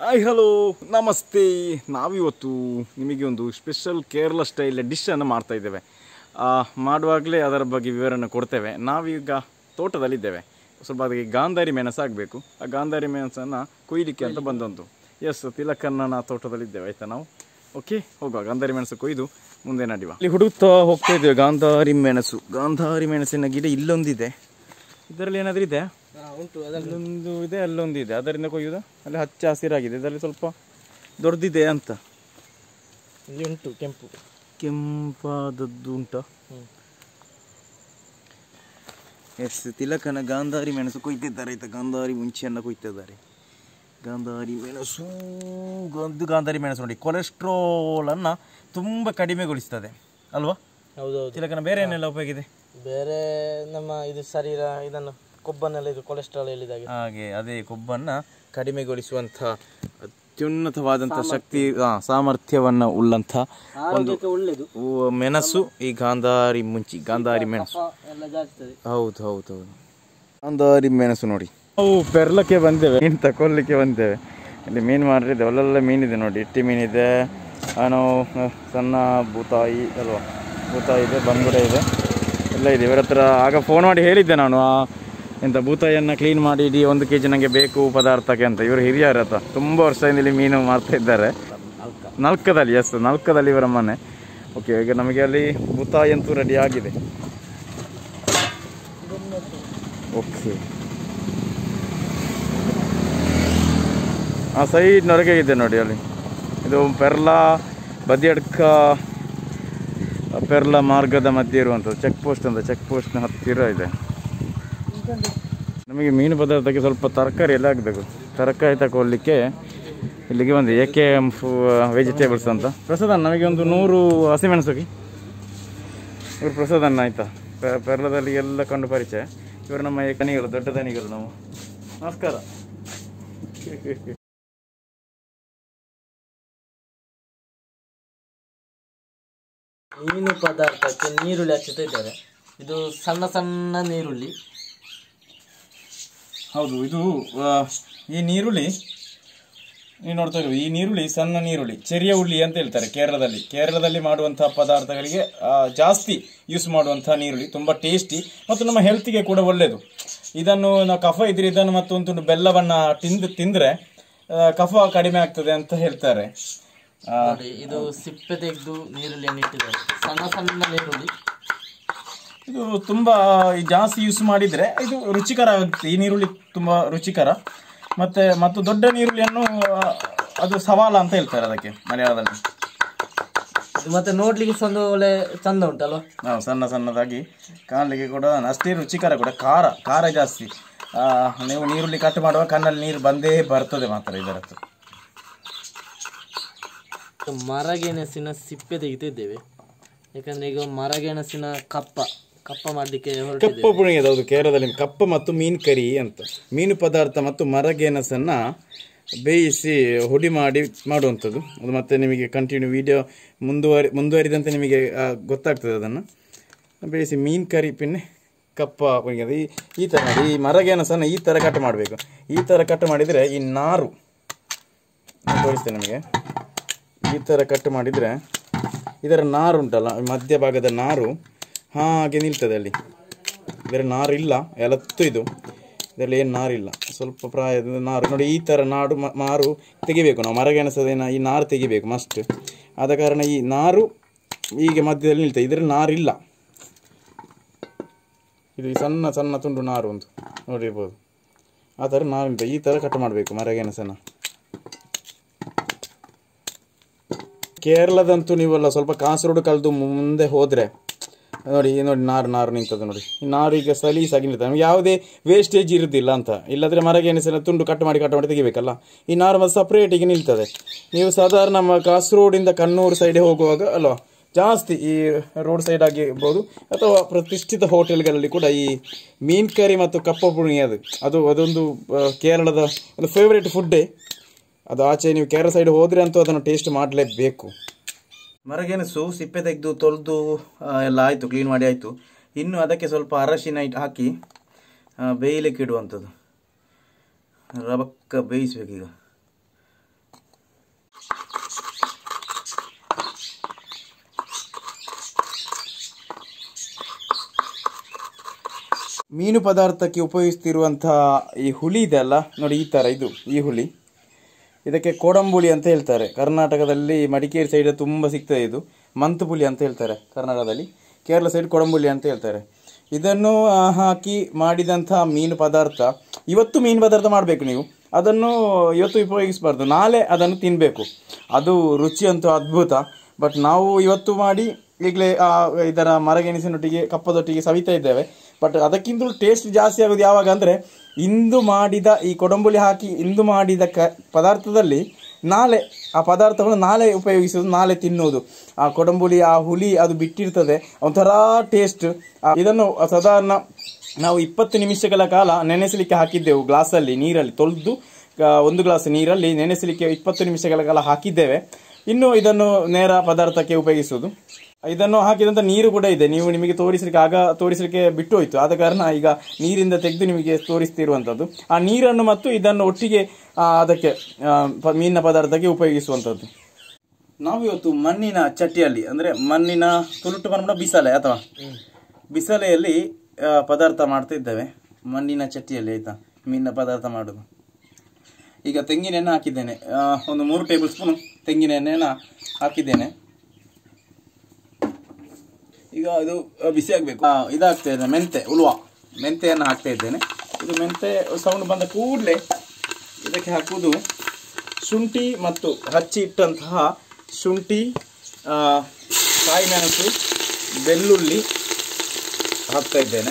Hi hello ನಮಸ್ತೆ ನಾವಿವತ್ತು ನಿಮಗೆ ಒಂದು ಸ್ಪೆಷಲ್ ಕೇರಳ ಸ್ಟೈಲ್ ಡಿಶನ್ನು ಮಾಡ್ತಾ ಇದ್ದೇವೆ ಆ, ಮಾಡುವಾಗಲೇ ಅದರ ಬಗ್ಗೆ ವಿವರಣೆ ಕೊಡ್ತೇವೆ ನಾವೀಗ ತೋಟದಲ್ಲಿದ್ದೇವೆ ಸ್ವಲ್ಪ ಅದಕ್ಕೆ ಗಾಂಧಾರಿ ಮೆಣಸು ಆಗಬೇಕು ಆ ಗಾಂಧಾರಿ ಮೆಣಸನ್ನು ಕೊಯ್ಲಿಕ್ಕೆ ಅಂತ ಬಂದಂತು ಎಸ್ ತಿಲಕಣ್ಣನ ತೋಟದಲ್ಲಿದ್ದೇವೆ ಆಯಿತಾ ನಾವು ಓಕೆ ಹೋಗುವ ಗಾಂಧಾರಿ ಮೆಣಸು ಕೊಯ್ದು ಮುಂದೆ ನಡಿವ ಇಲ್ಲಿ ಹುಡುಕ್ತಾ ಹೋಗ್ತಾ ಇದ್ದೇವೆ ಗಾಂಧಾರಿ ಮೆಣಸು ಗಾಂಧಾರಿ ಮೆಣಸಿನ ಗಿಡ ಇಲ್ಲೊಂದಿದೆ ಇದರಲ್ಲಿ ಏನಾದರೂ ಇದೆ ಉಂಟು ಅಲ್ಲೊಂದು ಇದೆ ಅಲ್ಲೊಂದು ಇದೆ ಅದರಿಂದ ಕೊಯ್ಯುವುದು ಅಲ್ಲಿ ಹಚ್ಚ ಹಸಿರಾಗಿದೆ ಇದರಲ್ಲಿ ಸ್ವಲ್ಪ ದೊಡ್ಡದಿದೆ ಅಂತ ಇಲ್ಲಿ ಉಂಟು ಕೆಂಪು ಕೆಂಪಾದದ್ದು ಉಂಟ ಹ್ಮ್. ಎಸ್ ತಿಲಕನ ಗಾಂಧಾರಿ ಮೆಣಸು ಕೊಯ್ತಿದ್ದಾರೆ ಆಯ್ತಾ ಗಾಂಧಾರಿ ಮುಂಚೆಯನ್ನು ಕೊಯ್ತಿದ್ದಾರೆ ಗಾಂಧಾರಿ ಮೆಣಸು ಒಂದು ಗಾಂಧಾರಿ ಮೆಣಸು ನೋಡಿ ಕೊಲೆಸ್ಟ್ರಾಲ್ ಅನ್ನ ತುಂಬ ಕಡಿಮೆಗೊಳಿಸ್ತದೆ ಅಲ್ವಾ ಹೌದೌದು ತಿಲಕನ ಬೇರೆ ಏನೆಲ್ಲ ಉಪಯೋಗ ಇದೆ ಬೇರೆ ನಮ್ಮ ಇದು ಶರೀರ ಇದನ್ನು ಕೊಬ್ಬನ್ನೆಲ್ಲ ಇದು ಕೊಲೆಸ್ಟ್ರಾಲ್ ಹೇಳಿದಾಗೆ ಹಾಗೆ ಅದೇ ಕೊಬ್ಬನ್ನ ಕಡಿಮೆಗೊಳಿಸುವಂಥ ಅತ್ಯುನ್ನತವಾದಂಥ ಶಕ್ತಿ ಆ, ಸಾಮರ್ಥ್ಯವನ್ನ ಉಳ್ಳಂಥ ಒಂದು ಒಳ್ಳೇದು ಉ- ಮೆಣಸು ಈ ಗಾಂಧಾರಿ ಮುಂಚಿ ಗಾಂಧಾರಿ ಮೆಣಸು ಎಲ್ಲ ಜಾಸ್ತಿ ಹೌದು ಹೌದು ಹೌದು ಗಾಂಧಾರಿ ಮೆಣಸು ನೋಡಿ ನಾವು ಪೆರ್ಲಕ್ಕೆ ಬಂದೇವೆ ಮೀನು ತಗೊಳ್ಲಿಕ್ಕೆ ಬಂದೇವೆ ಇಲ್ಲಿ ಮೀನು ಮಾರಿದೆ ಒಳ್ಳೊಳ್ಳೆ ಮೀನಿದೆ ನೋಡಿ ಇಟ್ಟಿ ಮೀನಿದೆ ನಾನು ಸಣ್ಣ ಬೂತಾಯಿ ಅಲ್ವಾ ಬೂತಾಯಿ ಇದೆ ಬಂಗುಡೆ ಇದೆ ಎಲ್ಲ ಇದೆ ಇವರ ಹತ್ರ ಆಗ ಫೋನ್ ಮಾಡಿ ಹೇಳಿದ್ದೆ ನಾನು ಆ ಎಂತ ಬೂತಾಯಿಯನ್ನು ಕ್ಲೀನ್ ಮಾಡಿ ಇಡೀ ಒಂದು ಕೆ ಜಿ ನನಗೆ ಬೇಕು ಪದಾರ್ಥಕ್ಕೆ ಅಂತ ಇವರು ಹಿರಿಯರ ಹತ್ರ ತುಂಬ ವರ್ಷದಿಂದ ಇಲ್ಲಿ ಮೀನು ಮಾರ್ತಾ ಇದ್ದಾರೆ ನಲ್ಕದಲ್ಲಿ ಎಸ್ ನಲ್ಕದಲ್ಲಿ ಇವರ ಮನೆ ಓಕೆ ಈಗ ನಮಗೆ ಅಲ್ಲಿ ಬೂತಾಯಿ ಅಂತೂ ರೆಡಿ ಆಗಿದೆ ಓಕೆ ಆ ಸೈಡ್ನವರೆಗೆ ಇದೆ ನೋಡಿ ಅಲ್ಲಿ ಇದು ಪೆರ್ಲಾ ಬದಿಯಡ್ಕ ಪೆರ್ಲಾ ಮಾರ್ಗದ ಮಧ್ಯೆ ಇರುವಂಥದ್ದು ಚೆಕ್ ಪೋಸ್ಟ್ ಅಂತ ಚೆಕ್ ಪೋಸ್ಟ್ನ ಹತ್ತಿರ ಇದೆ ನಮಗೆ ಮೀನು ಪದಾರ್ಥಕ್ಕೆ ಸ್ವಲ್ಪ ತರಕಾರಿ ಎಲ್ಲ ಆಗಬೇಕು ತರಕಾರಿ ತಗೊಳ್ಳಿಕ್ಕೆ ಇಲ್ಲಿಗೆ ಬಂದೆ ಎ ಕೆ ಎಮ್ ವೆಜಿಟೇಬಲ್ಸ್ ಅಂತ ಪ್ರಸಾದನ್ ನಮಗೆ ಒಂದು ನೂರು ಹಸಿಮೆಣಸುಗಿ ಇವರು ಪ್ರಸಾದನ್ನ ಆಯ್ತಾ ಪೆ- ಪೆರ್ಲದಲ್ಲಿ ಎಲ್ಲ ಕಂಡು ಪರಿಚಯ ಇವರು ನಮ್ಮ ಈ ಕನಿಗಳು ದೊಡ್ಡ ದನಿಗಳು ನಾವು ನಮಸ್ಕಾರ ಮೀನು ಪದಾರ್ಥಕ್ಕೆ ನೀರುಳ್ಳಿ ಹಚ್ಚುತ್ತಾ ಇದ್ದಾರೆ ಇದು ಸಣ್ಣ ಸಣ್ಣ ನೀರುಳ್ಳಿ ಹೌದು ಇದು ಆ, ಈ ನೀರುಳ್ಳಿ ನೀವು ನೋಡ್ತಾ ಇರುವ ಈ ನೀರುಳ್ಳಿ ಸಣ್ಣ ನೀರುಳ್ಳಿ ಚೆರಿಯ ಉಳ್ಳಿ ಅಂತ ಹೇಳ್ತಾರೆ ಕೇರಳದಲ್ಲಿ ಕೇರಳದಲ್ಲಿ ಮಾಡುವಂತಹ ಪದಾರ್ಥಗಳಿಗೆ ಆ, ಜಾಸ್ತಿ ಯೂಸ್ ಮಾಡುವಂತಹ ನೀರುಳ್ಳಿ ತುಂಬ ಟೇಸ್ಟಿ ಮತ್ತು ನಮ್ಮ ಹೆಲ್ತಿಗೆ ಕೂಡ ಒಳ್ಳೆಯದು ಇದನ್ನು ನಾವು ಕಫ ಇದ್ರೆ ಇದನ್ನು ಮತ್ತೊಂದು ತುಂಡು ಬೆಲ್ಲವನ್ನ ತಿಂದು ತಿಂದ್ರೆ ಆ, ಕಫ ಕಡಿಮೆ ಆಗ್ತದೆ ಅಂತ ಹೇಳ್ತಾರೆ ಆ, ನೋಡಿ ಇದು ಸಿಪ್ಪೆ ತೆಗೆದು ನೀರುಳ್ಳಿಯನ್ನು ಇಟ್ಟಿದ್ದಾರೆ ಸಣ್ಣ ಸಣ್ಣ ನೀರುಳ್ಳಿ ಇದು ತುಂಬ ಜಾಸ್ತಿ ಯೂಸ್ ಮಾಡಿದರೆ ಇದು ರುಚಿಕರ ಆಗುತ್ತೆ ಈ ನೀರುಳ್ಳಿ ತುಂಬ ರುಚಿಕರ ಮತ್ತೆ ಮತ್ತು ದೊಡ್ಡ ನೀರುಳ್ಳಿಯನ್ನು ಆ, ಅದು ಸವಾಲ ಅಂತ ಹೇಳ್ತಾರೆ ಅದಕ್ಕೆ ಮಲಯಾಳದಲ್ಲಿ ಇದು ಮತ್ತೆ ನೋಡ್ಲಿಕ್ಕೆ ಸಹ ಒಂದು ಒಳ್ಳೆ ಚಂದ ಉಂಟಲ್ವಾ ನಾವು ಸಣ್ಣ ಸಣ್ಣದಾಗಿ ಕಾಣಲಿಕ್ಕೆ ಕೂಡ ಅಷ್ಟೇ ರುಚಿಕರ ಕೂಡ ಖಾರ ಖಾರ ಜಾಸ್ತಿ ಆ, ನೀವು ನೀರುಳ್ಳಿ ಕಟ್ ಮಾಡುವಾಗ ಕಣ್ಣಲ್ಲಿ ನೀರು ಬಂದೇ ಬರ್ತದೆ ಮಾತ್ರ ಇದರದ್ದು ಇದು ಮರಗೆಣಸಿನ ಸಿಪ್ಪೆ ತೆಗಿತಿದ್ದೇವೆ ಯಾಕಂದ್ರೆ ಈಗ ಮರಗೆಣಸಿನ ಕಪ್ಪ ಕಪ್ಪ ಮಾಡಲಿಕ್ಕೆ ಹೊರಟಿದ್ದೇವೆ ಕಪ್ಪ ಪುಣಿಗೆ ಹೌದು ಕೇರಳದಲ್ಲಿ ಕಪ್ಪ ಮತ್ತು ಮೀನು ಕರಿ ಅಂತ ಮೀನು ಪದಾರ್ಥ ಮತ್ತು ಮರಗೆಣಸನ್ನ ಬೇಯಿಸಿ ಹುಡಿ ಮಾಡಿ ಮಾಡುವಂಥದ್ದು ಅದು ಮತ್ತೆ ನಿಮಗೆ ಕಂಟಿನ್ಯೂ ವಿಡಿಯೋ ಮುಂದುವರಿ ಮುಂದುವರಿದಂತೆ ನಿಮಗೆ ಆ, ಗೊತ್ತಾಗ್ತದೆ ಅದನ್ನು ಬೇಯಿಸಿ ಮೀನು ಕರಿ ಪಿನ್ನೆ ಕಪ್ಪ ಪುಣಿಗೆ ಅದು ಈ ಈ ಥರ ಮಾಡಿ ಈ ಮರಗೆಣಸನ್ನು ಈ ಥರ ಕಟ್ ಮಾಡಬೇಕು ಈ ಥರ ಕಟ್ ಮಾಡಿದರೆ ಈ ನಾರು ನಾನು ತೋರಿಸ್ತೇನೆ ನಿಮಗೆ ಈ ಥರ ಕಟ್ ಮಾಡಿದರೆ ಇದರ ನಾರು ಉಂಟಲ್ಲ ಈ ಮಧ್ಯಭಾಗದ ನಾರು ಹಾಗೆ ನಿಲ್ತದೆ ಅಲ್ಲಿ ಇದರ ನಾರು ಇಲ್ಲ ಎಲತ್ತು ಇದು ಇದರಲ್ಲಿ ಏನು ನಾರಿಲ್ಲ ಸ್ವಲ್ಪ ಪ್ರಾಯದ ನಾರು ನೋಡಿ ಈ ಥರ ನಾಡು ಮ- ನಾರು ತೆಗಿಬೇಕು ನಾವು ಮರಗೆಣಸದೇನ ಈ ನಾರು ತೆಗಿಬೇಕು ಮಸ್ಟ್ ಆದ ಕಾರಣ ಈ ನಾರು ಹೀಗೆ ಮಧ್ಯದಲ್ಲಿ ನಿಲ್ತದೆ ಇದರಲ್ಲಿ ನಾರಿಲ್ಲ ಇದು ಈ ಸಣ್ಣ ಸಣ್ಣ ತುಂಡು ನಾರು ಒಂದು ನೋಡಿರ್ಬೋದು ಆ ಥರ ನಾರು ನಿಲ್ತದೆ ಈ ಥರ ಕಟ್ ಮಾಡಬೇಕು ಮರಗೆಣಸನ್ನು ಕೇರಳದಂತೂ ನೀವೆಲ್ಲ ಸ್ವಲ್ಪ ಕಾಸರಗೋಡು ಕಳೆದು ಮುಂದೆ ಹೋದರೆ ನೋಡಿ ಈ ನೋಡಿ ನಾರು ನಾರು ನಿಂತದ್ದು ನೋಡಿ ಈ ನಾರು ಈಗ ಸಲೀಸಾಗಿ ನಿಲ್ತದೆ ನಮ್ಗೆ ಯಾವುದೇ ವೇಸ್ಟೇಜ್ ಇರುವುದಿಲ್ಲ ಅಂತ ಇಲ್ಲದ್ರೆ ಮರಗೆಣಸಿನ ತುಂಡು ಕಟ್ ಮಾಡಿ ಕಟ್ ಮಾಡಿ ತೆಗಿಬೇಕಲ್ಲ ಈ ನಾರು ಮತ್ತೆ ಸಪ್ರೇಟಿಗೆ ನಿಲ್ತದೆ ನೀವು ಸಾಧಾರಣ ನಮ್ಮ ಕಾಸರಗೋಡಿಂದ ಕಣ್ಣೂರು ಸೈಡ್ ಹೋಗುವಾಗ ಅಲ್ವಾ ಜಾಸ್ತಿ ಈ ರೋಡ್ ಸೈಡ್ ಆಗಿರ್ಬೋದು ಅಥವಾ ಪ್ರತಿಷ್ಠಿತ ಹೋಟೆಲ್ಗಳಲ್ಲಿ ಕೂಡ ಈ ಮೀನ್ ಕರಿ ಮತ್ತು ಕಪ್ಪ ಪುಣಿ ಅದು ಅದು ಅದೊಂದು ಆ, ಕೇರಳದ ಒಂದು ಫೇವರೇಟ್ ಫುಡ್ಡೇ ಅದು ಆಚೆ ನೀವು ಕೇರಳ ಸೈಡ್ ಹೋದ್ರೆ ಅಂತೂ ಅದನ್ನು ಟೇಸ್ಟ್ ಮಾಡಲೇಬೇಕು ಮರಗೆಣಸು ಸಿಪ್ಪೆ ತೆಗೆದು ತೊಳೆದು ಎಲ್ಲ ಆಯಿತು ಕ್ಲೀನ್ ಮಾಡಿ ಆಯಿತು ಇನ್ನು ಅದಕ್ಕೆ ಸ್ವಲ್ಪ ಅರಶಿನ ಇಟ್ಟು ಹಾಕಿ ಆ, ಬೇಯಲಿಕ್ಕೆ ಇಡುವಂಥದ್ದು ರಬಕ್ಕ ಬೇಯಿಸ್ಬೇಕೀಗ ಮೀನು ಪದಾರ್ಥಕ್ಕೆ ಉಪಯೋಗಿಸ್ತಿರುವಂತಹ ಈ ಹುಳಿ ಇದೆ ಅಲ್ಲ ನೋಡಿ ಈ ಥರ ಇದು ಈ ಹುಳಿ ಇದಕ್ಕೆ ಕೋಡಂಬುಳಿ ಅಂತ ಹೇಳ್ತಾರೆ ಕರ್ನಾಟಕದಲ್ಲಿ ಮಡಿಕೇರಿ ಸೈಡ್ ತುಂಬ ಸಿಗ್ತದೆ ಇದು ಮಂತುಪುಳಿ ಅಂತ ಹೇಳ್ತಾರೆ ಕರ್ನಾಟಕದಲ್ಲಿ ಕೇರಳ ಸೈಡ್ ಕೊಡಂಬುಳಿ ಅಂತ ಹೇಳ್ತಾರೆ ಇದನ್ನು ಆ, ಹಾಕಿ ಮಾಡಿದಂತಹ ಮೀನು ಪದಾರ್ಥ ಇವತ್ತು ಮೀನು ಪದಾರ್ಥ ಮಾಡಬೇಕು ನೀವು ಅದನ್ನು ಇವತ್ತು ಉಪಯೋಗಿಸಬಾರ್ದು ನಾಳೆ ಅದನ್ನು ತಿನ್ನಬೇಕು ಅದು ರುಚಿ ಅಂತೂ ಅದ್ಭುತ ಬಟ್ ನಾವು ಇವತ್ತು ಮಾಡಿ ಈಗಲೇ ಇದರ ಮರಗೆಣಸಿನೊಟ್ಟಿಗೆ ಕಪ್ಪದೊಟ್ಟಿಗೆ ಸವಿತಾ ಇದ್ದೇವೆ ಬಟ್ ಅದಕ್ಕಿಂತಲೂ ಟೇಸ್ಟ್ ಜಾಸ್ತಿ ಆಗೋದು ಯಾವಾಗ ಅಂದರೆ ಇಂದು ಮಾಡಿದ ಈ ಕೊಡಂಬುಳಿ ಹಾಕಿ ಇಂದು ಮಾಡಿದ ಕ ಪದಾರ್ಥದಲ್ಲಿ ನಾಳೆ ಆ ಪದಾರ್ಥವನ್ನು ನಾಳೆ ಉಪಯೋಗಿಸೋದು ನಾಳೆ ತಿನ್ನುವುದು ಆ ಕೊಡಂಬುಳಿ ಆ ಹುಳಿ ಅದು ಬಿಟ್ಟಿರ್ತದೆ ಒಂಥರ ಟೇಸ್ಟ್ ಇದನ್ನು ಸಾಧಾರಣ ನಾವು ಇಪ್ಪತ್ತು ನಿಮಿಷಗಳ ಕಾಲ ನೆನೆಸಲಿಕ್ಕೆ ಹಾಕಿದ್ದೆವು ಗ್ಲಾಸಲ್ಲಿ ನೀರಲ್ಲಿ ತೊಳೆದು ಒಂದು ಗ್ಲಾಸ್ ನೀರಲ್ಲಿ ನೆನೆಸಲಿಕ್ಕೆ ಇಪ್ಪತ್ತು ನಿಮಿಷಗಳ ಕಾಲ ಹಾಕಿದ್ದೇವೆ ಇನ್ನು ಇದನ್ನು ನೇರ ಪದಾರ್ಥಕ್ಕೆ ಉಪಯೋಗಿಸುವುದು ಇದನ್ನು ಹಾಕಿದಂತ ನೀರು ಕೂಡ ಇದೆ ನೀವು ನಿಮಗೆ ತೋರಿಸಲಿಕ್ಕೆ ಆಗ ತೋರಿಸಲಿಕ್ಕೆ ಬಿಟ್ಟು ಹೋಯ್ತು ಆದ ಕಾರಣ ಈಗ ನೀರಿಂದ ತೆಗೆದು ನಿಮಗೆ ತೋರಿಸ್ತಿರುವಂಥದ್ದು ಆ ನೀರನ್ನು ಮತ್ತು ಇದನ್ನು ಒಟ್ಟಿಗೆ ಆ, ಅದಕ್ಕೆ ಆ, ಪ- ಮೀನಿನ ಪದಾರ್ಥಕ್ಕೆ ಉಪಯೋಗಿಸುವಂಥದ್ದು ನಾವು ಇವತ್ತು ಮಣ್ಣಿನ ಚಟ್ಟಿಯಲ್ಲಿ ಅಂದ್ರೆ ಮಣ್ಣಿನ ತುಳುಟು ಬಂದ್ಬಿಡ ಬಿಸಲೆ ಅಥವಾ ಬಿಸಲೆಯಲ್ಲಿ ಆ, ಪದಾರ್ಥ ಮಾಡ್ತಾ ಇದ್ದೇವೆ ಮಣ್ಣಿನ ಚಟ್ಟಿಯಲ್ಲಿ ಆಯ್ತಾ ಮೀನಿನ ಪದಾರ್ಥ ಮಾಡೋದು ಈಗ ತೆಂಗಿನ ಎಣ್ಣೆ ಹಾಕಿದ್ದೇನೆ ಆ, ಒಂದು ಮೂರು ಟೇಬಲ್ ಸ್ಪೂನ್ ತೆಂಗಿನ ಎಣ್ಣೆನ ಹಾಕಿದ್ದೇನೆ ಈಗ ಇದು ಆ, ಬಿಸಿ ಆಗಬೇಕು ಇದಾಗ್ತಾ ಇದೆ ಮೆಂತೆ ಉಲ್ವಾ ಮೆಂತೆಯನ್ನು ಹಾಕ್ತಾ ಇದ್ದೇನೆ ಇದು ಮೆಂತೆ ಸೌಂಡ್ ಬಂದ ಕೂಡಲೇ ಇದಕ್ಕೆ ಹಾಕುವುದು ಶುಂಠಿ ಮತ್ತು ಹಚ್ಚಿ ಇಟ್ಟಂತಹ ಶುಂಠಿ ಆ, ಕಾಯಿ ಮೆಣಸು ಬೆಳ್ಳುಳ್ಳಿ ಹಾಕ್ತಾ ಇದ್ದೇನೆ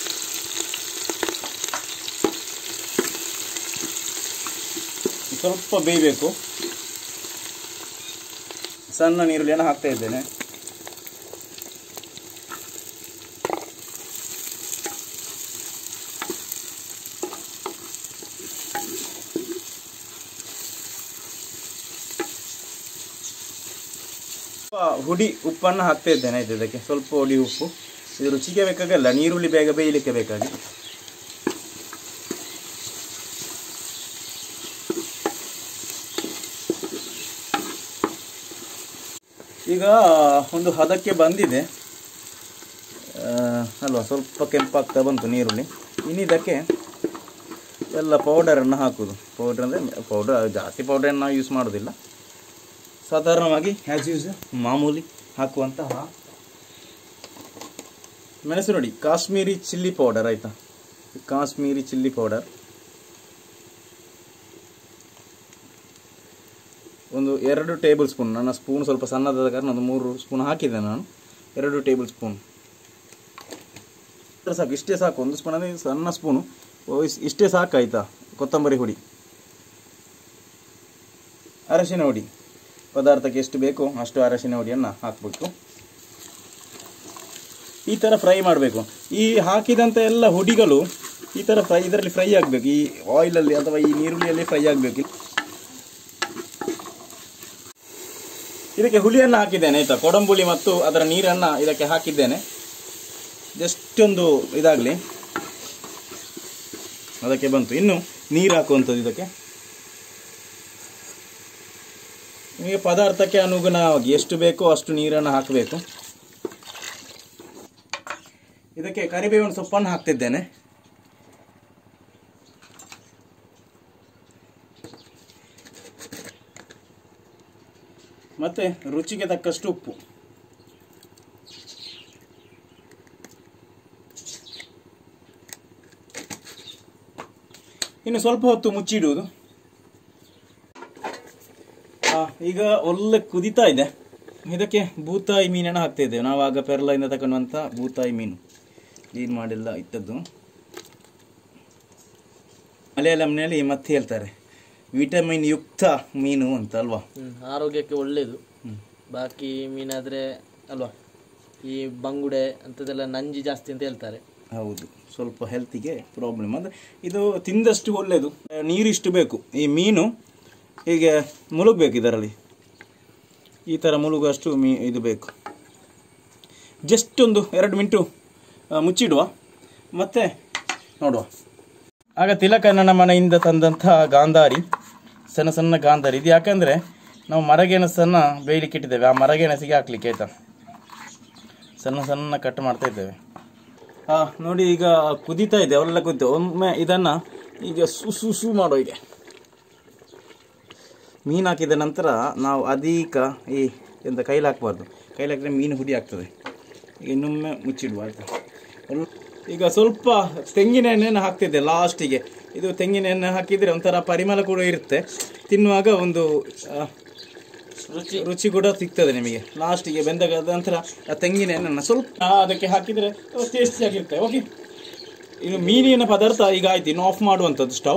ಸ್ವಲ್ಪ ಬೇಯಬೇಕು ಸಣ್ಣ ನೀರುಳ್ಳಿಯನ್ನು ಹಾಕ್ತಾ ಇದ್ದೇನೆ ಸ್ವಲ್ಪ ಹುಡಿ ಉಪ್ಪನ್ನು ಹಾಕ್ತಾ ಇದ್ದೇನೆ ಆಯ್ತು ಇದಕ್ಕೆ ಸ್ವಲ್ಪ ಹುಡಿ ಉಪ್ಪು ಇದು ರುಚಿಗೆ ಬೇಕಾಗಲ್ಲ ನೀರುಳ್ಳಿ ಬೇಗ ಬೇಯಲಿಕ್ಕೆ ಬೇಕಾಗಿ ಈಗ ಒಂದು ಹದಕ್ಕೆ ಬಂದಿದೆ ಆ, ಅಲ್ವಾ ಸ್ವಲ್ಪ ಕೆಂಪಾಗ್ತಾ ಬಂತು ನೀರುಳ್ಳಿ ಇನ್ನು ಇದಕ್ಕೆ ಎಲ್ಲ ಪೌಡರನ್ನು ಹಾಕುದು ಪೌಡರ್ ಅಂದರೆ ಪೌಡರ್ ಜಾಸ್ತಿ ಪೌಡರನ್ನು ನಾವು ಯೂಸ್ ಮಾಡೋದಿಲ್ಲ ಸಾಧಾರಣವಾಗಿ ಹ್ಯಾಸ್ ಯೂಸ್ ಮಾಮೂಲಿ ಹಾಕುವಂತಹ ಮೆಣಸು ನೋಡಿ ಕಾಶ್ಮೀರಿ ಚಿಲ್ಲಿ ಪೌಡರ್ ಆಯ್ತಾ ಕಾಶ್ಮೀರಿ ಚಿಲ್ಲಿ ಪೌಡರ್ ಒಂದು ಎರಡು ಟೇಬಲ್ ಸ್ಪೂನ್ ನನ್ನ ಸ್ಪೂನ್ ಸ್ವಲ್ಪ ಸಣ್ಣದಾದ ಕಾರಣ ಒಂದು ಮೂರು ಸ್ಪೂನ್ ಹಾಕಿದ್ದೆ ನಾನು ಎರಡು ಟೇಬಲ್ ಸ್ಪೂನ್ ಸಾಕು ಇಷ್ಟೇ ಸಾಕು ಒಂದು ಸ್ಪೂನ್ ಅಂದರೆ ಸಣ್ಣ ಸ್ಪೂನು ಓ, ಇಸ್- ಇಷ್ಟೇ ಸಾಕಾಯ್ತಾ ಕೊತ್ತಂಬರಿ ಹುಡಿ ಅರಶಿನ ಹುಡಿ ಪದಾರ್ಥಕ್ಕೆ ಎಷ್ಟು ಬೇಕೋ ಅಷ್ಟು ಅರಶಿನ ಹುಡಿಯನ್ನು ಹಾಕಬೇಕು ಈ ಥರ ಫ್ರೈ ಮಾಡಬೇಕು ಈ ಹಾಕಿದಂಥ ಎಲ್ಲ ಹುಡಿಗಳು ಈ ಥರ ಫ್ರೈ ಇದರಲ್ಲಿ ಫ್ರೈ ಆಗಬೇಕು ಈ ಆಯಿಲಲ್ಲಿ ಅಥವಾ ಈ ನೀರುಳ್ಳಿಯಲ್ಲಿ ಫ್ರೈ ಆಗಬೇಕು ಇದಕ್ಕೆ ಹುಳಿಯನ್ನು ಹಾಕಿದ್ದೇನೆ ಆಯ್ತಾ ಕೊಡಂಬುಳಿ ಮತ್ತು ಅದರ ನೀರನ್ನು ಇದಕ್ಕೆ ಹಾಕಿದ್ದೇನೆ ಜಸ್ಟ್ ಒಂದು ಇದಾಗಲಿ ಅದಕ್ಕೆ ಬಂತು ಇನ್ನು ನೀರು ಹಾಕುವಂಥದ್ದು ಇದಕ್ಕೆ ನಿಮಗೆ ಪದಾರ್ಥಕ್ಕೆ ಅನುಗುಣವಾಗಿ ಎಷ್ಟು ಬೇಕೋ ಅಷ್ಟು ನೀರನ್ನು ಹಾಕಬೇಕು ಇದಕ್ಕೆ ಕರಿಬೇವಿನ ಸೊಪ್ಪನ್ನು ಹಾಕ್ತಿದ್ದೇನೆ ಮತ್ತೆ ರುಚಿಗೆ ತಕ್ಕಷ್ಟು ಉಪ್ಪು ಇನ್ನು ಸ್ವಲ್ಪ ಹೊತ್ತು ಮುಚ್ಚಿಡುವುದು ಆ, ಈಗ ಒಳ್ಳೆ ಕುದಿತಾ ಇದೆ ಇದಕ್ಕೆ ಬೂತಾಯಿ ಮೀನನ್ನು ಹಾಕ್ತಾ ಇದ್ದೇವೆ ನಾವು ಆಗ ಪೆರ್ಲದಿಂದ ತಗೊಂಡಂಥ ಬೂತಾಯಿ ಮೀನು ಕ್ಲೀನ್ ಮಾಡಿಲ್ಲ ಇಟ್ಟದ್ದು ಮಲಯಾಳಂನಲ್ಲಿ ಮತ್ತೆ ಹೇಳ್ತಾರೆ ವಿಟಮಿನ್ ಯುಕ್ತ ಮೀನು ಅಂತ ಅಲ್ವಾ ಹ್ಮ್, ಆರೋಗ್ಯಕ್ಕೆ ಒಳ್ಳೇದು ಬಾಕಿ ಮೀನಾದ್ರೆ ಅಲ್ವಾ ಈ ಬಂಗುಡೆ ಅಂಥದ್ದೆಲ್ಲ ನಂಜಿ ಜಾಸ್ತಿ ಅಂತ ಹೇಳ್ತಾರೆ ಹೌದು ಸ್ವಲ್ಪ ಹೆಲ್ತಿಗೆ ಪ್ರಾಬ್ಲಮ್ ಅಂದರೆ ಇದು ತಿಂದಷ್ಟು ಒಳ್ಳೆಯದು ನೀರಿಷ್ಟು ಬೇಕು ಈ ಮೀನು ಹೀಗೆ ಮುಳುಗಬೇಕು ಇದರಲ್ಲಿ ಈ ಥರ ಮುಳುಗುವಷ್ಟು ಮೀ ಇದು ಬೇಕು ಜಸ್ಟ್ ಒಂದು ಎರಡು ಮಿನಿಟು ಆ, ಮುಚ್ಚಿಡುವ ಮತ್ತೆ ನೋಡುವ ಆಗ ತಿಲಕಣ್ಣನ ಮನೆಯಿಂದ ತಂದಂತಹ ಗಾಂಧಾರಿ ಸಣ್ಣ ಸಣ್ಣ ಗಾಂಧಾರಿ ಇದು ಯಾಕಂದರೆ ನಾವು ಮರಗೆಣಸನ್ನು ಬೇಯಲಿಕ್ಕೆ ಇಟ್ಟಿದ್ದೇವೆ ಆ ಮರಗೆಣಸಿಗೆ ಹಾಕ್ಲಿಕ್ಕೆ ಆಯ್ತಾ ಸಣ್ಣ ಸಣ್ಣ ಕಟ್ ಮಾಡ್ತಾ ಇದ್ದೇವೆ ಆ, ನೋಡಿ ಈಗ ಕುದೀತಾ ಇದೆ ಅವೆಲ್ಲ ಕುದಿತು ಒಮ್ಮೆ ಇದನ್ನ ಈಗ ಸು ಸು ಸು ಮಾಡೋ ಈಗ ಮೀನು ಹಾಕಿದ ನಂತರ ನಾವು ಅಧಿಕ ಈ ಎಂತ ಕೈಲಿ ಹಾಕಬಾರ್ದು ಕೈಲಿ ಹಾಕಿದ್ರೆ ಮೀನು ಹುಡಿ ಆಗ್ತದೆ ಈಗ ಇನ್ನೊಮ್ಮೆ ಮುಚ್ಚಿಡುವ ಆಯ್ತಾ ಒಳ್ಳೆ- ಈಗ ಸ್ವಲ್ಪ ತೆಂಗಿನ ಎಣ್ಣೆಯನ್ನು ಹಾಕ್ತಿದ್ದೆ ಲಾಸ್ಟಿಗೆ ಇದು ತೆಂಗಿನ ಎಣ್ಣೆ ಹಾಕಿದರೆ ಒಂಥರ ಪರಿಮಳ ಕೂಡ ಇರುತ್ತೆ ತಿನ್ನುವಾಗ ಒಂದು ಆ, ರುಚಿ ರುಚಿ ಕೂಡ ಸಿಗ್ತದೆ ನಿಮಗೆ ಲಾಸ್ಟಿಗೆ ಬೆಂದಾಗ ನಂತರ ಆ ತೆಂಗಿನ ಎಣ್ಣೆನ ಸ್ವಲ್ಪ ಆ, ಅದಕ್ಕೆ ಹಾಕಿದರೆ ಟೇಸ್ಟಿ ಆಗಿರುತ್ತೆ ಓಕೆ ಇನ್ನು ಮೀನಿನ ಪದಾರ್ಥ ಈಗ ಆಯ್ತು ಇನ್ನು ಆಫ್ ಮಾಡುವಂಥದ್ದು ಸ್ಟವ್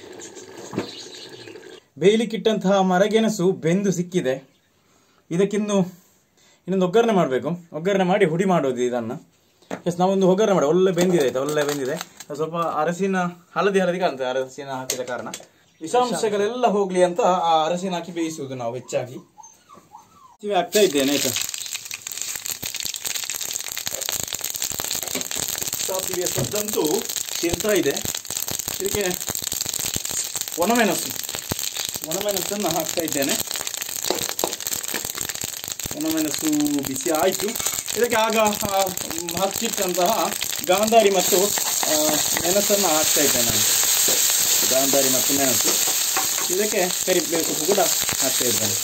ಬೇಯಲಿಕ್ಕಿಟ್ಟಂತಹ ಮರಗೆಣಸು ಬೆಂದು ಸಿಕ್ಕಿದೆ ಇದಕ್ಕಿನ್ನು ಇನ್ನೊಂದು ಒಗ್ಗರಣೆ ಮಾಡಬೇಕು ಒಗ್ಗರಣೆ ಮಾಡಿ ಹುಡಿ ಮಾಡೋದು ಇದನ್ನು ಎಸ್ ನಾವೊಂದು ಒಗ್ಗರಣೆ ಮಾಡಿ ಒಳ್ಳೆ ಬೆಂದಿದೆ ಆಯ್ತಾ ಒಳ್ಳೆ ಬೆಂದಿದೆ ಅದು ಸ್ವಲ್ಪ ಅರಸಿನ ಹಳದಿ ಹಳದಿ ಕಾಣ್ತದೆ ಅರಸಿನ ಹಾಕಿದ ಕಾರಣ ವಿಷಾಂಶಗಳೆಲ್ಲ ಹೋಗ್ಲಿ ಅಂತ ಆ ಅರಸಿನ ಹಾಕಿ ಬೇಯಿಸುವುದು ನಾವು ಹೆಚ್ಚಾಗಿ ಇವೆ ಆಗ್ತಾ ಇದ್ದೇನೆ ಆಯ್ತಾ ಸಾಸಿವೆಯ ಸದ್ದಂತೂ ತಿರ್ತಾ ಇದೆ ಇದಕ್ಕೆ ಒಣಮೆಣಸು ಒಣಮೆಣಸನ್ನು ಹಾಕ್ತಾ ಇದ್ದೇನೆ ಒಣಮೆಣಸು ಬಿಸಿ ಆಯಿತು ಇದಕ್ಕೆ ಆಗ ಆ, ಹಚ್ಚಿಟ್ಟಂತಹ ಗಾಂಧಾರಿ ಮತ್ತು ಆ, ಮೆಣಸನ್ನು ಹಾಕ್ತಾ ಇದ್ದೇನೆ ನಾನು ಗಾಂಧಾರಿ ಮತ್ತು ಮೆಣಸು ಇದಕ್ಕೆ ಕರಿಬೇವು ಸೊಪ್ಪು ಕೂಡ ಹಾಕ್ತಾ ಇದ್ದೇನೆ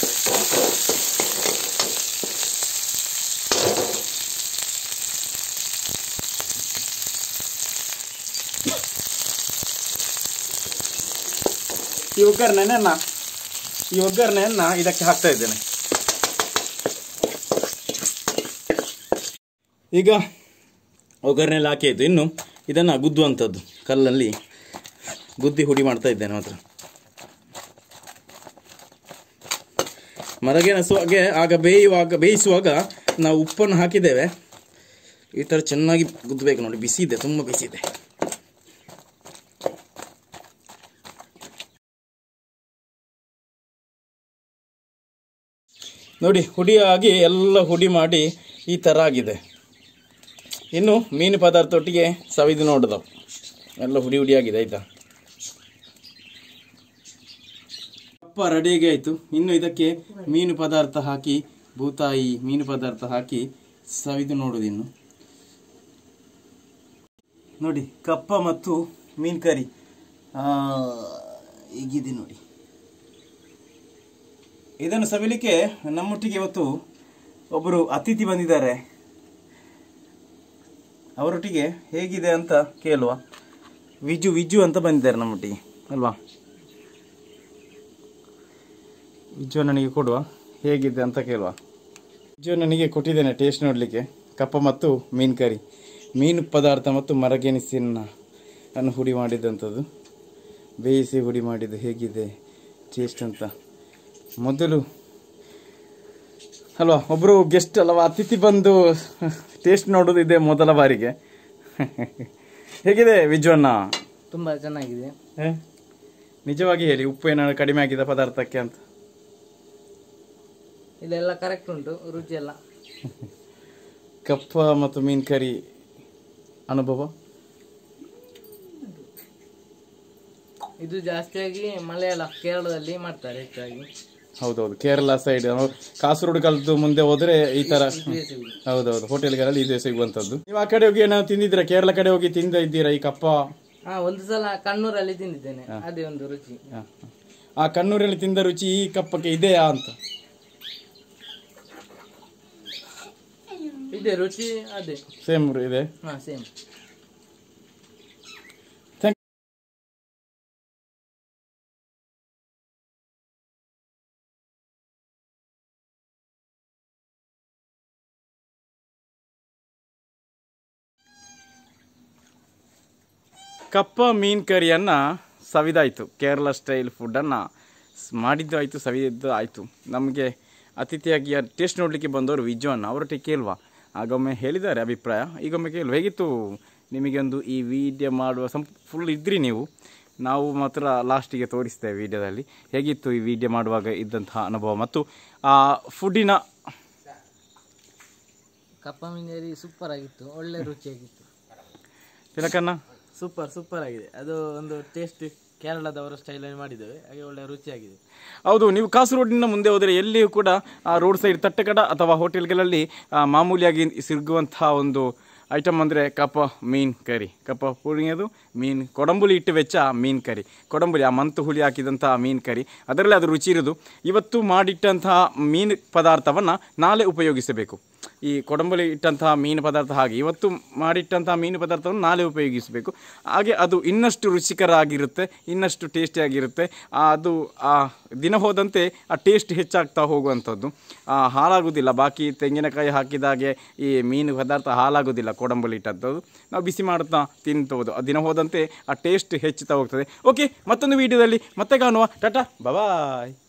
ಈ ಒಗ್ಗರಣೆಯನ್ನ ಈ ಒಗ್ಗರಣೆಯನ್ನ ಇದಕ್ಕೆ ಹಾಕ್ತಾ ಇದ್ದೇನೆ ಈಗ ಒಗ್ಗರಣೆ ಎಲ್ಲ ಹಾಕಿ ಆಯ್ತು ಇನ್ನು ಇದನ್ನು ಗುದ್ದುವಂಥದ್ದು ಕಲ್ಲಲ್ಲಿ ಗುದ್ದಿ ಹುಡಿ ಮಾಡ್ತಾ ಇದ್ದೇನೆ ಮಾತ್ರ ಮರಗೆಣಸುವಾಗೆ ಆಗ ಬೇಯುವಾಗ ಬೇಯಿಸುವಾಗ ನಾವು ಉಪ್ಪನ್ನು ಹಾಕಿದ್ದೇವೆ ಈ ಥರ ಚೆನ್ನಾಗಿ ಗುದ್ದಬೇಕು ನೋಡಿ ಬಿಸಿ ಇದೆ ತುಂಬ ಬಿಸಿ ಇದೆ ನೋಡಿ ಹುಡಿಯಾಗಿ ಎಲ್ಲ ಹುಡಿ ಮಾಡಿ ಈ ಥರ ಆಗಿದೆ ಇನ್ನು ಮೀನು ಪದಾರ್ಥ ಒಟ್ಟಿಗೆ ಸವಿದು ನೋಡಿದವು ಎಲ್ಲ ಹುಡಿ ಹುಡಿ ಆಗಿದೆ ಆಯ್ತಾ ಕಪ್ಪ ರೆಡಿಯಾಗಿ ಆಯಿತು ಇನ್ನು ಇದಕ್ಕೆ ಮೀನು ಪದಾರ್ಥ ಹಾಕಿ ಬೂತಾಯಿ ಮೀನು ಪದಾರ್ಥ ಹಾಕಿ ಸವಿದು ನೋಡುದು ಇನ್ನು ನೋಡಿ ಕಪ್ಪ ಮತ್ತು ಮೀನು ಕರಿ ಆ, ಹೀಗಿದೆ ನೋಡಿ ಇದನ್ನು ಸವಿಲಿಕ್ಕೆ ನಮ್ಮೊಟ್ಟಿಗೆ ಇವತ್ತು ಒಬ್ಬರು ಅತಿಥಿ ಬಂದಿದ್ದಾರೆ ಅವರೊಟ್ಟಿಗೆ ಹೇಗಿದೆ ಅಂತ ಕೇಳುವ ವಿಜು ವಿಜು ಅಂತ ಬಂದಿದ್ದಾರೆ ನಮ್ಮೊಟ್ಟಿಗೆ ಅಲ್ವಾ ವಿಜು ನನಗೆ ಕೊಡುವ ಹೇಗಿದೆ ಅಂತ ಕೇಳುವ ವಿಜು ನನಗೆ ಕೊಟ್ಟಿದ್ದೇನೆ ಟೇಸ್ಟ್ ನೋಡಲಿಕ್ಕೆ ಕಪ್ಪ ಮತ್ತು ಮೀನು ಕರಿ ಮೀನು ಪದಾರ್ಥ ಮತ್ತು ಮರಗೆಣಸಿನ ಅನ್ನು ಹುಡಿ ಮಾಡಿದಂಥದ್ದು ಬೇಯಿಸಿ ಹುಡಿ ಮಾಡಿದ್ದು ಹೇಗಿದೆ ಟೇಸ್ಟ್ ಅಂತ ಮೊದಲು ಅಲ್ವಾ ಒಬ್ಬರು ಗೆಸ್ಟ್ ಅಲ್ವಾ ಅತಿಥಿ ಬಂದು ಟೇಸ್ಟ್ ನೋಡೋದು ಇದೆ ಮೊದಲ ಬಾರಿಗೆ ಹೇಗಿದೆ ವಿಜುವನ್ನ ತುಂಬಾ ಚೆನ್ನಾಗಿದೆ ಏ? ನಿಜವಾಗಿ ಹೇಳಿ ಉಪ್ಪು ಏನಾದ್ರು ಕಡಿಮೆ ಆಗಿದೆ ಪದಾರ್ಥಕ್ಕೆ ಅಂತ ಇದೆಲ್ಲ ಕರೆಕ್ಟ್ ಉಂಟು ರುಚಿ ಎಲ್ಲ ಕಪ್ಪ ಮತ್ತು ಮೀನು ಕರಿ ಅನುಭವ ಇದು ಜಾಸ್ತಿಯಾಗಿ ಮಲಯಾಳ ಕೇರಳದಲ್ಲಿ ಮಾಡ್ತಾರೆ ಹೆಚ್ಚಾಗಿ ಹೌದೌದು ಕೇರಳ ಸೈಡ್ ಕಾಸರಗೋಡು ಕಲ್ತು ಮುಂದೆ ಹೋದ್ರೆ ಈ ತರ ಇದೇ ಸಿಗುದು. ಹೌದೌದು ಹೋಟೆಲ್ಗಳಲ್ಲಿ ಇದು ಸಿಗುವಂತದ್ದು ನೀವು ಆ ಕಡೆ ಹೋಗಿ ಏನಾದ್ರು ತಿಂದಿದ್ದೀರಾ ಕೇರಳ ಕಡೆ ಹೋಗಿ ತಿಂದ ಇದ್ದೀರಾ ಈ ಕಪ್ಪ ಹಾ ಒಂದು ಸಲ ಕಣ್ಣೂರಲ್ಲಿ ತಿಂದಿದ್ದೇನೆ ಅದೇ ಒಂದು ರುಚಿ ಹ. ಆ ಕಣ್ಣೂರಲ್ಲಿ ತಿಂದ ರುಚಿ ಈ ಕಪ್ಪಕ್ಕೆ ಇದೆಯಾ ಅಂತ ಇದೆ ರುಚಿ ಅದೇ ಸೇಮ್ ಇದೆ ಹಾ ಸೇಮ್ Thank- ಕಪ್ಪ ಮೀನ್ ಕರಿಯನ್ನ ಸವಿದಾಯ್ತು ಕೇರಳ ಸ್ಟೈಲ್ ಫುಡ್ಡನ್ನು ಮಾಡಿದ್ದು ಆಯಿತು ಸವಿದಿದ್ದು ಆಯಿತು ನಮಗೆ ಅತಿಥಿಯಾಗಿ ಟೇಸ್ಟ್ ನೋಡಲಿಕ್ಕೆ ಬಂದವರು ವಿಜುವನ್ನ ಅವರೊಟ್ಟಿಗೆ ಕೇಳುವ ಆಗೊಮ್ಮೆ ಹೇಳಿದ್ದಾರೆ ಅಭಿಪ್ರಾಯ ಈಗೊಮ್ಮೆ ಕೇಳುವ ಹೇಗಿತ್ತು ನಿಮಗೆ ಒಂದು ಈ ವಿಡಿಯೋ ಮಾಡುವ ಸಂ ಫುಲ್ ಇದ್ರಿ ನೀವು ನಾವು ಮಾತ್ರ ಲಾಸ್ಟಿಗೆ ತೋರಿಸ್ತೇವೆ ವಿಡಿಯೋದಲ್ಲಿ ಹೇಗಿತ್ತು ಈ ವಿಡಿಯೋ ಮಾಡುವಾಗ ಇದ್ದಂತಹ ಅನುಭವ ಮತ್ತು ಆ ಫುಡ್ಡಿನ ಕಪ್ಪ ಮೀನೇರಿ ಸೂಪರ್ ಆಗಿತ್ತು ಒಳ್ಳೆ ರುಚಿಯಾಗಿತ್ತು ತಿಲಕನ್ನ ಸೂಪರ್ ಸೂಪರ್ ಆಗಿದೆ ಅದು ಒಂದು ಟೇಸ್ಟ್ ಕೇರಳದವರ ಸ್ಟೈಲಲ್ಲಿ ಮಾಡಿದ್ದೇವೆ ಹಾಗೆ ಒಳ್ಳೆ ರುಚಿಯಾಗಿದೆ ಹೌದು ನೀವು ಕಾಸರಗೋಡಿನ ಮುಂದೆ ಹೋದರೆ ಎಲ್ಲಿಯೂ ಕೂಡ ಆ ರೋಡ್ ಸೈಡ್ ತಟ್ಟೆಕಡ ಅಥವಾ ಹೋಟೆಲ್ಗಳಲ್ಲಿ ಆ, ಮಾಮೂಲಿಯಾಗಿ ಸಿಗುವಂತಹ ಒಂದು ಐಟಮ್ ಅಂದರೆ ಕಪ್ಪ ಮೀನು ಕರಿ ಕಪ್ಪ ಪುಳಿಯೋದು ಮೀನು ಕೊಡಂಬುಲಿ ಇಟ್ಟು ವೆಚ್ಚ ಮೀನು ಕರಿ ಕೊಡಂಬುಲಿ ಆ ಮಂತು ಹುಳಿ ಹಾಕಿದಂತಹ ಮೀನು ಕರಿ ಅದರಲ್ಲಿ ಅದು ರುಚಿ ಇರೋದು ಇವತ್ತು ಮಾಡಿಟ್ಟಂತಹ ಮೀನು ಪದಾರ್ಥವನ್ನು ನಾಳೆ ಉಪಯೋಗಿಸಬೇಕು ಈ ಕೊಡಂಬಲಿ ಇಟ್ಟಂತಹ ಮೀನು ಪದಾರ್ಥ ಹಾಗೆ ಇವತ್ತು ಮಾಡಿಟ್ಟಂತಹ ಮೀನು ಪದಾರ್ಥವನ್ನು ನಾಳೆ ಉಪಯೋಗಿಸಬೇಕು ಹಾಗೆ ಅದು ಇನ್ನಷ್ಟು ರುಚಿಕರ ಆಗಿರುತ್ತೆ ಇನ್ನಷ್ಟು ಟೇಸ್ಟಿಯಾಗಿರುತ್ತೆ ಆ, ಅದು ಆ ದಿನ ಹೋದಂತೆ ಆ ಟೇಸ್ಟ್ ಹೆಚ್ಚಾಗ್ತಾ ಹೋಗುವಂಥದ್ದು ಆ, ಹಾಳಾಗುವುದಿಲ್ಲ ಬಾಕಿ ತೆಂಗಿನಕಾಯಿ ಹಾಕಿದಾಗೆ ಈ ಮೀನು ಪದಾರ್ಥ ಹಾಳಾಗೋದಿಲ್ಲ ಕೊಡಂಬಲಿ ಇಟ್ಟದ್ದು ನಾವು ಬಿಸಿ ಮಾಡುತ್ತಾ ತಿಂತಬಹುದು ಆ ದಿನ ಹೋದಂತೆ ಆ ಟೇಸ್ಟ್ ಹೆಚ್ಚುತ್ತಾ ಹೋಗ್ತದೆ ಓಕೆ ಮತ್ತೊಂದು ವಿಡಿಯೋದಲ್ಲಿ ಮತ್ತೆ ಕಾಣುವ ಟಾಟಾ ಬಾಯ್